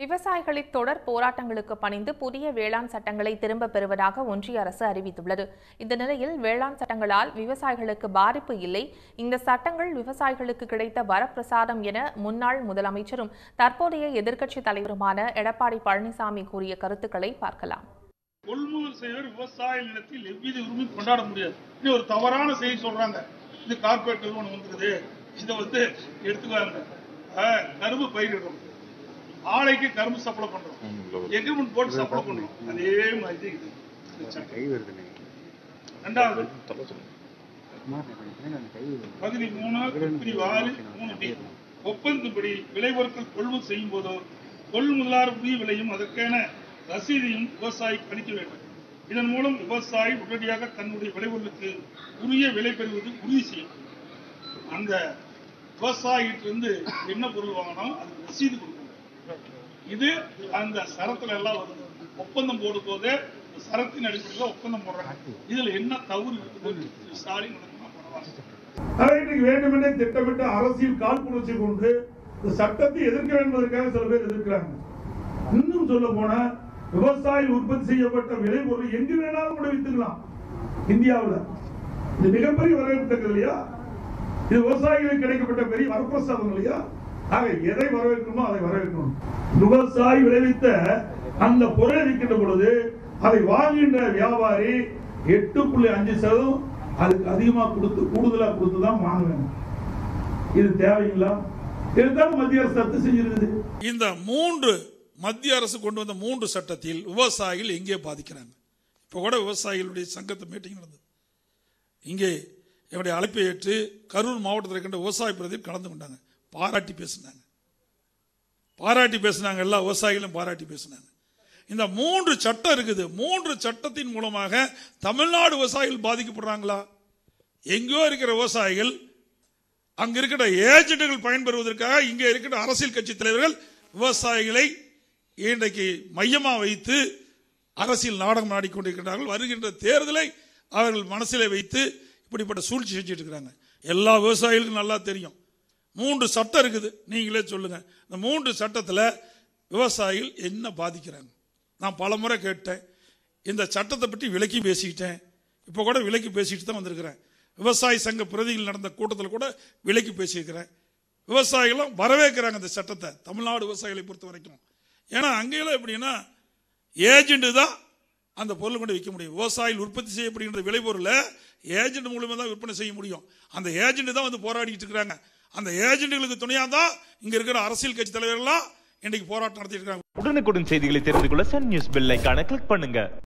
விவசாயிகளின் தொடர் போராட்டங்களுக்கு பணிந்து புதிய வேளாண் சட்டங்களை திரும்பப் பெறுவதாக ஒன்றிய அரசு அறிவித்துள்ளது இந்த நிலையில் வேளாண் சட்டங்களால் விவசாயிகளுக்கு பாதிப்பு இல்லை இந்த சட்டங்கள் விவசாயிகளுக்கு கிடைத்த வரப்பிரசாதம் என முன்னாள் முதலமைச்சரும் தற்போதைய எதிர்க்கட்சித் தலைவருமான எடப்பாடி பழனிசாமி கூறிய கருத்துக்களை பார்க்கலாம் கொள்முதல் செய்வர் விவசாய நிலத்தில் எவ்வித உரிமையும் கொண்டாட முடியாது இன்னும் ஒரு தவறான செய்தி சொல்றாங்க இது கார்பரேட் நிறுவனம் வந்துருது இதை வந்து எடுத்துக்குவாங்க ஆஹ், கரும்பு பயிரிடுறோம் ஆலைக்கு கரும்பு சப்ளை பண்றோம் எக்ரிமெண்ட் போட்டு சப்ளை பண்றோம் அதே மாதிரி தான் இது. இந்த சட்டம். ரெண்டாவது பகுதி மூணு பிரிவு ஆறு மூணு டி ஒப்பந்தப்படி விளைபொருட்கள் கொள்முதல் செய்யும் போதோ கொள்முதலார் உரிய விலையும் அதற்கான ரசீதையும் விவசாயிக்கு அளிக்க வேண்டும் இதன் மூலம் விவசாயி உடனடியாக தன்னுடைய விளைபொருளுக்கு உரிய விலை பெறுவது உறுதி செய்யும் அந்த விவசாயிட்டிருந்து என்ன பொருள் வாங்கினோம் அதுக்கு ரசீது கொடுக்கணும் இது அந்த சரத்துல எல்லாம் வருது ஒப்பந்தம் போடும் போதே இந்த சரத்தின் அடிப்படையில் ஒப்பந்தம் போடுறாங்க இதுல என்ன தவறு இருக்குது திரு ஸ்டாலின் நடத்தினா பரவாயில்ல அதை இன்னைக்கு வேண்டுமென்றே திட்டமிட்டு அரசியல் காழ்ப்புணர்ச்சி கொண்டு இந்த சட்டத்தை எதிர்க்க வேண்டும் என்பதற்காக சில பேர் எதிர்க்கிறாங்க இன்னும் சொல்ல போனா விவசாயி உற்பத்தி செய்யப்பட்ட விளைபொருள் எங்கு வேணாலும் கூட வித்துக்கலாம் இந்தியாவுல இது மிகப்பெரிய வரவேற்கத்தக்கது இல்லையா இது விவசாயிகளுக்கு கிடைக்கப்பட்ட பெரிய வரப்பிரசாதம் இல்லையா ஆக எதை வரவேற்கணுமோ அதை வரவேற்கணும் விவசாயி விளைவித்த அந்த பொருளை விற்கின்ற பொழுது அதை வாங்குகின்ற வியாபாரி எட்டு புள்ளி அஞ்சு சதவீதம் அதுக்கு அதிகமா கொடுத்து கூடுதலா கொடுத்து தான் வாங்க வேணும் இது தேவைங்களா இருந்தாலும் மத்திய அரசு ரத்து செஞ்சிருக்குது இந்த மூன்று மத்திய அரசு கொண்டு வந்த மூன்று சட்டத்தில் விவசாயிகள் எங்கே பாதிக்கிறாங்க இப்போ கூட விவசாயிகளுடைய சங்கத்தை மீட்டிங் நடந்தது இங்கே என்னுடைய அழைப்பை ஏற்று கரூர் மாவட்டத்தில் இருக்கின்ற விவசாய பிரதிநிதி கலந்து கொண்டாங்க பாராட்டி பேசினாங்க பாராட்டி பேசினாங்க எல்லா விவசாயிகளும் பாராட்டி பேசினாங்க இந்த மூன்று சட்டம் இருக்குது மூன்று சட்டத்தின் மூலமாக தமிழ்நாடு விவசாயிகள் பாதிக்கப்படுறாங்களா எங்கேயோ இருக்கிற விவசாயிகள் அங்க இருக்கிற ஏஜென்ட்டுகள் பயன்பெறுவதற்காக இங்கே இருக்கிற அரசியல் கட்சி தலைவர்கள் விவசாயிகளை இன்றைக்கு மையமா வைத்து அரசியல் நாடகம் ஆடிக்கொண்டிருக்கிறார்கள் வருகின்ற தேர்தலை அவர்கள் மனசிலே வைத்து இப்படிப்பட்ட சூழ்ச்சி செஞ்சுட்டு இருக்கிறாங்க எல்லா விவசாயிகளுக்கும் நல்லா தெரியும் மூன்று சட்டம் இருக்குது நீங்களே சொல்லுங்க இந்த மூன்று சட்டத்தில் விவசாயிகள் என்ன பாதிக்கிறாங்க நான் பல முறை கேட்டேன் இந்த சட்டத்தை பற்றி விலக்கி பேசிக்கிட்டேன் இப்போ கூட விலக்கி பேசிட்டு தான் வந்திருக்கிறேன் விவசாய சங்க பிரதிகள் நடந்த கூட்டத்தில் கூட விலக்கி பேசியிருக்கிறேன் விவசாயிகளும் வரவேற்கிறாங்க இந்த சட்டத்தை தமிழ்நாடு விவசாயிகளை பொறுத்த வரைக்கும் ஏன்னா அங்கேயெல்லாம் எப்படின்னா ஏஜென்ட் தான் அந்த பொருளை கொண்டு விற்க முடியும் விவசாயிகள் உற்பத்தி செய்யப்படுகின்ற விளைபொருளை ஏஜென்ட் மூலமா தான் விற்பனை செய்ய முடியும் அந்த ஏஜென்ட் தான் வந்து போராடிட்டு இருக்கிறாங்க அந்த ஏஜென்ட்டுகளுக்கு துணையா தான் இங்க இருக்கிற அரசியல் கட்சி தலைவர்கள்லாம் இன்னைக்கு போராட்டம் நடத்திட்டு இருக்காங்க உடனுக்குடன் செய்திகளை தெரிந்து கொள்ள சன் நியூஸ் பெல் ஐகானை கிளிக் பண்ணுங்க